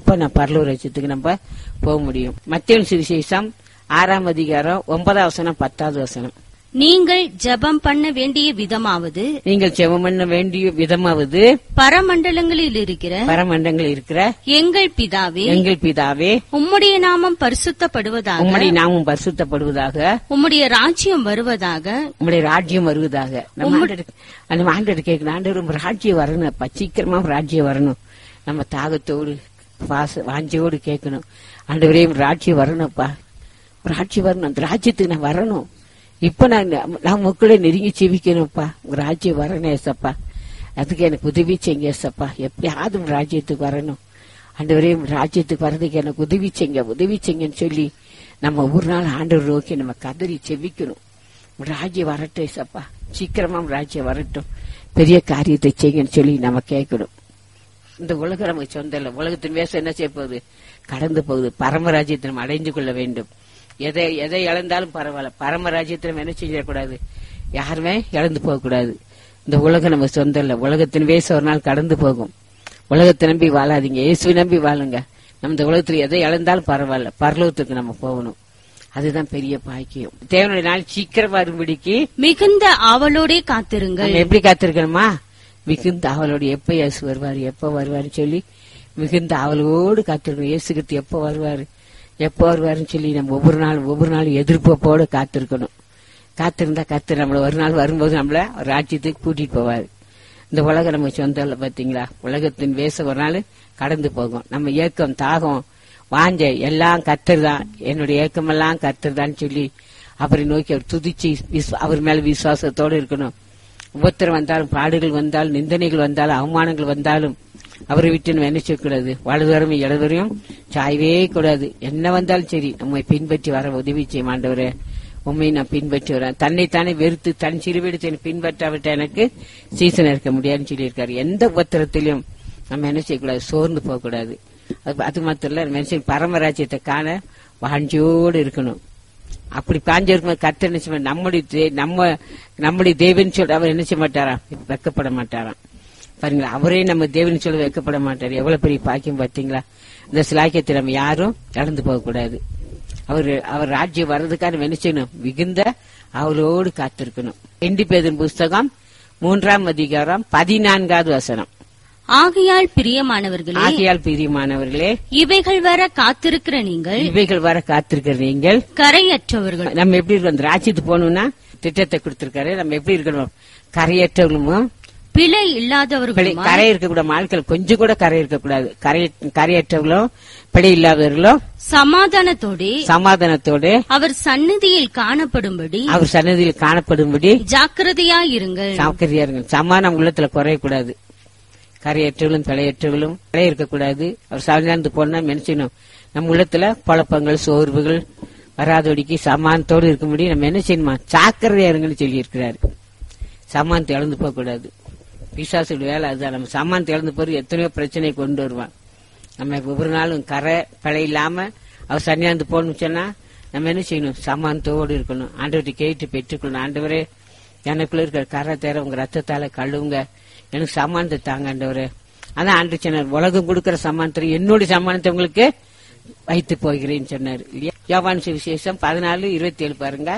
அப்ப நான் பரலூர் ராஜ்யத்துக்கு நம்ம போக முடியும் மத்திய சுவிசேஷம் ஆறாம் அதிகாரம் ஒன்பதாம் வசனம் பத்தாவது வசனம் நீங்கள் ஜெபம் பண்ண வேண்டிய விதமாவது நீங்கள் ஜெபம் பண்ண வேண்டிய விதமாவது பரமண்டலங்களில் இருக்கிற பரமண்டங்கள் இருக்கிற எங்கள் பிதாவே எங்கள் பிதாவே உம்முடைய நாமம் பரிசுத்தப்படுவதாக உம்முடைய நாமும் பரிசுத்தப்படுவதாக உம்முடைய ராஜ்யம் வருவதாக உம்முடைய ராஜ்யம் வருவதாக நம்ம ஆண்டவர் அந்த ஆண்டவர் கேட்கணும் ஆண்டவர் உங்க ராஜ்யம் வரணும் அப்பா சீக்கிரமா உங்க ராஜ்யம் வரணும் நம்ம தாகத்தோடு பாச வாஞ்சியோடு கேட்கணும் ஆண்டவரே உங்க ராஜ்யம் வரணும்ப்பா உங்க ராஜ்யம் வரணும் அந்த ராஜ்யத்துக்கு நான் வரணும் இப்ப நான் நான் மக்களே நெருங்கி செவிக்கணும்ப்பா உங்க ராஜ்யம் வரணும் ஏசப்பா அதுக்கு எனக்கு உதவி செய்யுங்க ஏசப்பா எப்படியாவது உங்க ராஜ்யத்துக்கு வரணும் ஆண்டவரே உங்க ராஜ்யத்துக்கு வர்றதுக்கு எனக்கு உதவி செய்யுங்க உதவி செய்யுங்கன்னு சொல்லி நம்ம ஒரு நாள் ஆண்டவர் நோக்கி நம்ம கதறி செவிக்கணும் ராஜ்யம் வரட்டும் ஏசப்பா சீக்கிரமா ராஜ்யம் வரட்டும் பெரிய காரியத்தை செய்யுங்கன்னு சொல்லி நம்ம கேட்கணும் இந்த உலகம் நமக்கு சொந்தம் இல்லை உலகத்தின் வேஷம் என்ன செய்ய போகுது கடந்து போகுது பரமராஜ்யத்தை நம்ம அடைந்து கொள்ள வேண்டும் எதை எதை இழந்தாலும் பரவாயில்ல பரமராஜ்யத்தை நம்ம என்ன செஞ்சிடக்கூடாது யாருமே இழந்து போகக்கூடாது இந்த உலகம் நம்ம சொந்தம் இல்லை உலகத்தின் வேஷம் ஒரு நாள் கடந்து போகும் உலகத்தை நம்பி வாழாதீங்க இயேசுவை நம்பி வாழுங்க நம்ம இந்த உலகத்துல எதை இழந்தாலும் பரவாயில்ல பரலோகத்துக்கு நம்ம போகணும் அதுதான் பெரிய பாக்கியம் தேவனுடைய நாள் சீக்கிரம் வரும்படிக்கு மிகுந்த ஆவலோடே காத்திருங்கள் நம்ம எப்படி காத்திருக்கணுமா மிகுந்த ஆவலோடு எப்ப இயேசு வருவார் எப்ப வருவாருன்னு சொல்லி மிகுந்த ஆவலோடு காத்திருக்கணும் இயேசு கிறிஸ்து எப்ப வருவாரு எப்ப வருவாருன்னு சொல்லி நம்ம ஒவ்வொரு நாள் ஒவ்வொரு நாளும் எதிர்ப்போடு காத்திருக்கணும் காத்திருந்தா கத்து நம்மள ஒரு நாள் வரும்போது நம்மள ஒரு ராஜ்யத்துக்கு கூட்டிட்டு போவாரு இந்த உலகம் நம்ம சொந்தம் இல்ல பாத்தீங்களா உலகத்தின் வேஷம் ஒரு நாள் கடந்து போகும் நம்ம ஏக்கம் தாகம் வாஞ்ச எல்லாம் கத்துறதான் என்னுடைய ஏக்கமெல்லாம் கத்துறதான்னு சொல்லி அவரை நோக்கி அவர் துதிச்சு விஸ்வ- அவர் மேல விசுவாசத்தோடு இருக்கணும் உபத்திரம் வந்தாலும் பாடுகள் வந்தாலும் நிந்தனைகள் வந்தாலும் அவமானங்கள் வந்தாலும் அவரை விட்டு நம்ம என்ன செய்யக்கூடாது வலதுவரும் இடதுவரையும் சாயவே கூடாது என்ன வந்தாலும் சரி நம்மை பின்பற்றி வர உதவி செய்யும் ஆண்டவரே உண்மை நான் பின்பற்றி வரேன் தன்னைத்தானே வெறுத்து தன் சிறுவெடுத்து என்னை பின்பற்றாவிட்ட எனக்கு சீசன் இருக்க முடியாதுன்னு சொல்லியிருக்காரு எந்த உபத்திரத்திலும் நம்ம என்ன செய்யக்கூடாது சோர்ந்து போகக்கூடாது அது அது மாத்திரம் இல்ல மனுஷன் பரமராஜ்யத்தை காண வாஞ்சியோடு இருக்கணும் அப்படி பாஞ்சு இருக்கும்போது கர்த்தர் என்ன செய்ய மாட்டார்? நம்முடைய தே- நம்ம நம்முடைய தேவன் சொல்ல அவர் என்ன செய்ய மாட்டாராம் வெக்கப்பட மாட்டாராம் பாருங்களா அவரே நம்ம தேவன் சொல்ல வெக்கப்பட மாட்டார் எவ்வளவு பெரிய பாக்கியம் பார்த்தீங்களா இந்த சிலாக்கியத்தை நம்ம யாரும் இழந்து போக கூடாது அவர் அவர் ராஜ்யம் வர்றதுக்காக நம்ம என்ன செய்யணும் மிகுந்த அவளோடு காத்திருக்கணும் எண்டி பேதன் புஸ்தகம் மூன்றாம் அதிகாரம் பதினான்காவது வசனம் ஆகையால் பிரியமானவர்களே ஆகையால் பிரியமானவர்களே இவைகள் வர காத்திருக்கிற நீங்கள் இவைகள் வர காத்திருக்கிற நீங்கள் கரையற்றவர்கள் நம்ம எப்படி இருக்கணும் இந்த ராஜ்யத்துக்கு போகணும்னா திட்டத்தை கொடுத்திருக்காரு நம்ம எப்படி இருக்கணும் கரையற்றவங்களும் பிழை பிழை- இல்லாதவர்களும் கரை இருக்கக்கூடாது ஆட்கள் கொஞ்சம் கூட கரை இருக்கக்கூடாது கரை கரையற்றவர்களும் பிழை இல்லாதவர்களும் சமாதானத்தோடே சமாதானத்தோடு அவர் சந்நிதியில் காணப்படும்படி அவர் சன்னதியில் காணப்படும்படி ஜாக்கிரதையாயிருங்கள் சாக்கரியாருங்க சமாதானம் உள்ளத்துல குறையக்கூடாது கரையற்றவர்களும் பிழையற்றவர்களும் பிழை இருக்கக்கூடாது அவர் சாதாரணத்து போனா மெனச்சிடணும் நம்ம உள்ளத்துல குழப்பங்கள் சோர்வுகள் வராதபடிக்கு சமானத்தோடு இருக்கும்படி நம்ம என்ன செய்யணுமா சாக்கரையா இருங்கன்னு சொல்லி இருக்கிறாரு சமானத்தை இழந்து போக கூடாது பிசாசுடைய வேலை அதுதான் நம்ம சமானத்தை இழந்து போறது எத்தனையோ பிரச்சனை கொண்டு வருவான் நம்ம ஒவ்வொரு நாளும் கரை பிழை இல்லாம அவர் சன்னியாந்து போகணும்னு சொன்னா நம்ம என்ன செய்யணும் சமானத்தோடு இருக்கணும் ஆண்டவர்கிட்ட கேட்டு பெற்றுக்கொள்ளணும் ஆண்டவரே எனக்குள்ள இருக்கிற கரை தேர உங்க ரத்தத்தால கழுவுங்க எனக்கு சமானத்தை தாங்க ஆண்டவரே அதான் ஆண்டு சொன்னார் உலகம் கொடுக்கிற சமானத்தை என்னுடைய சமானத்தை உங்களுக்கு வைத்து போகிறேன்னு சொன்னார் இல்லையா யோவான் சுவிசேஷம் பதினாலு இருபத்தி ஏழு பாருங்க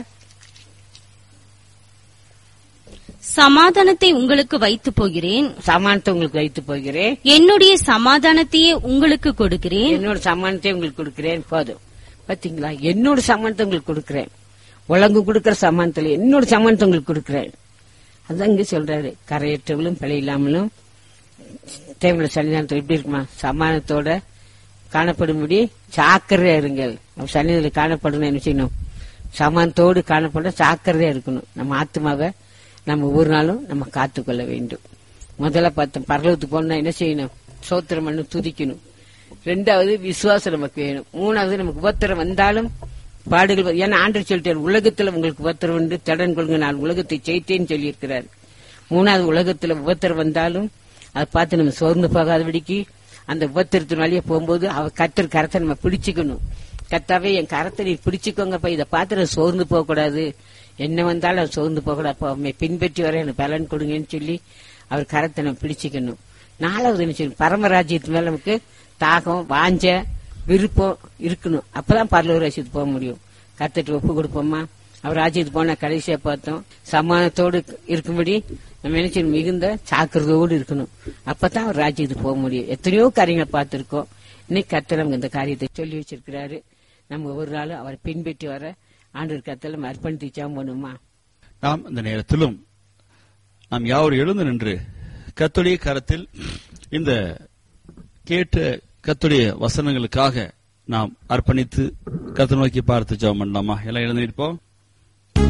சமாதானத்தை உங்களுக்கு வைத்து போகிறேன் சமானத்தை உங்களுக்கு வைத்து போகிறேன் என்னுடைய சமாதானத்தையே உங்களுக்கு கொடுக்கிறேன் என்னோட சமானத்தை உங்களுக்கு கொடுக்கிறேன் போதும் பாத்தீங்களா என்னோட சமானத்தை உங்களுக்கு கொடுக்கிறேன் உலகு கொடுக்கிற சமானத்துல என்னோட சமானத்தை உங்களுக்கு கொடுக்கிறேன் அதான் இங்க சொல்றாரு கரையற்றவளும் பிழை இல்லாமலும் தேவனுடைய சன்னிதானத்தில் எப்படி இருக்குமா சமானத்தோட காணப்படும்படி சாக்கரையா இருங்கள் நம்ம சன்னிதியில் காணப்படணும் என்ன செய்யணும் சமானத்தோடு காணப்பட சாக்கரையா இருக்கணும் நம்ம ஆத்மாவை நம்ம ஒவ்வொரு நாளும் நம்ம காத்துக்கொள்ள வேண்டும் முதல்ல பார்த்தோம் பரலோகத்துக்கு போனா என்ன செய்யணும் சோத்திரம் பண்ணி துதிக்கணும் ரெண்டாவது விசுவாசம் நமக்கு வேணும் மூணாவது நமக்கு உபத்திரம் வந்தாலும் பாடுகள் வ- ஏன்னா ஆண்டு சொல்லிட்டார் உலகத்துல உங்களுக்கு உபத்திரம் உண்டு தடன் கொள்ளுங்க நான் உலகத்தை ஜெயித்தேன்னு சொல்லியிருக்கிறார் மூணாவது உலகத்துல உபத்திரம் வந்தாலும் அதை பார்த்து நம்ம சோர்ந்து போகாதபடிக்கு அந்த உபத்திரத்தின் வழியே போகும்போது அவ கத்தர் கரத்தை நம்ம பிடிச்சுக்கணும் கத்தாவே என் கரத்தை நீ பிடிச்சுக்கோங்கப்பா இதை பார்த்து நான் சோர்ந்து போக கூடாது என்ன வந்தாலும் அவர் சோர்ந்து போக கூடாது அப்ப அவனை பின்பற்றி வர எனக்கு பலன் கொடுங்கன்னு சொல்லி அவர் கரத்தை நம்ம பிடிச்சுக்கணும் நாலாவது என்ன செய்யணும் பரமராஜ்யத்து மேல நமக்கு தாகம் வாஞ்ச விருப்பம் இருக்கணும் அப்பதான் பரலூர் ராசியத்துக்கு போக முடியும் கத்துட்டு ஒப்பு கொடுப்போமா அவர் ராஜ்யத்துக்கு போன கடைசியா பார்த்தோம் சமாதானத்தோடு இருக்கும்படி நம்ம நினைச்சு மிகுந்த சாக்கிரதோடு இருக்கணும் அப்பதான் அவர் ராஜ்யத்துக்கு போக முடியும் எத்தனையோ காரியங்களை பார்த்திருக்கோம் இன்னைக்கு கர்த்தர் நமக்கு இந்த காரியத்தை சொல்லி வச்சிருக்கிறாரு நம்ம ஒவ்வொரு நாளும் அவரை பின்பற்றி வர ஆண்டு கத்தல நம்ம அர்ப்பணிச்சாம பண்ணுமா நாம் இந்த நேரத்திலும் நாம் யாவரும் எழுந்து நின்று கத்துடைய கரத்தில் இந்த கேட்ட கத்துடைய வசனங்களுக்காக நாம் அர்ப்பணித்து கத்து நோக்கி பார்த்து ஜெபம் பண்ணலாமா எல்லாம் எழுந்து நிற்போம்